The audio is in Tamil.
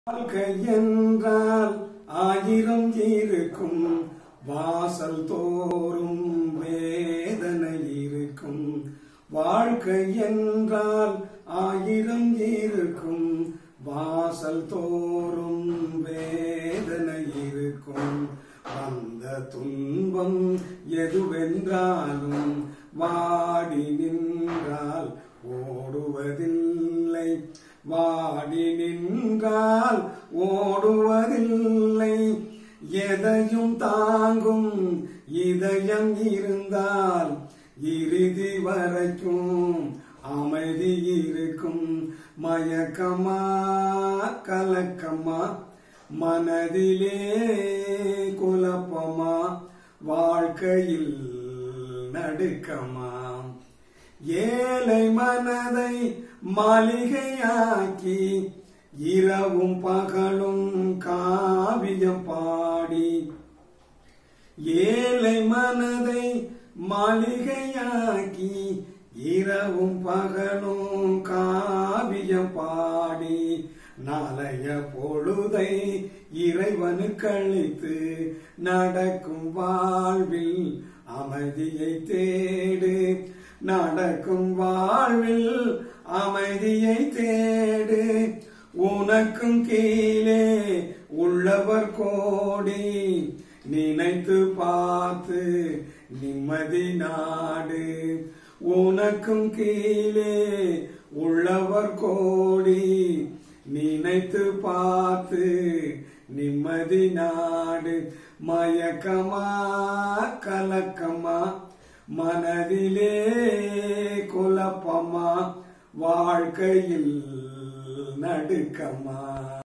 வாழ்க்கை என்றால் ஆயிரம் இருக்கும் வாசல் தோறும் வேதனை இருக்கும் வாழ்க்கை என்றால் ஆயிரம் இருக்கும் வாசல் தோறும் வேதனை இருக்கும் வந்த துன்பம் எதுவென்றாலும் வாடி நின்றால் ஓடுவதில்லை வாடி நின்றால் ஓடுவதில்லை எதையும் தாங்கும் இதயம் இருந்தால் இறுதி வரைக்கும் அமைதி இருக்கும் மயக்கமா கலக்கமா மனதிலே குழப்பமா வாழ்க்கையில் நடுக்கமா ஏழை மனதை மாளிகையாக்கி இரவும் பகலும் காவியம் பாடி ஏழை மனதை மாளிகையாக்கி இரவும் பகலும் காவியம் பாடி நாளைய பொழுதை இறைவனுக்கு அளித்து நடக்கும் வாழ்வில் அமைதியை தேடு நடக்கும் வாழ்வில் அமைதியை தேடு உனக்கும் கீழே உள்ளவர் கோடி நினைத்து பார்த்து நிம்மதி நாடு உனக்கும் கீழே உள்ளவர் கோடி நினைத்து பார்த்து நிம்மதி நாடு மயக்கமா கலக்கமா மனதிலே குழப்பமா வாழ்க்கையில் நடுக்கமா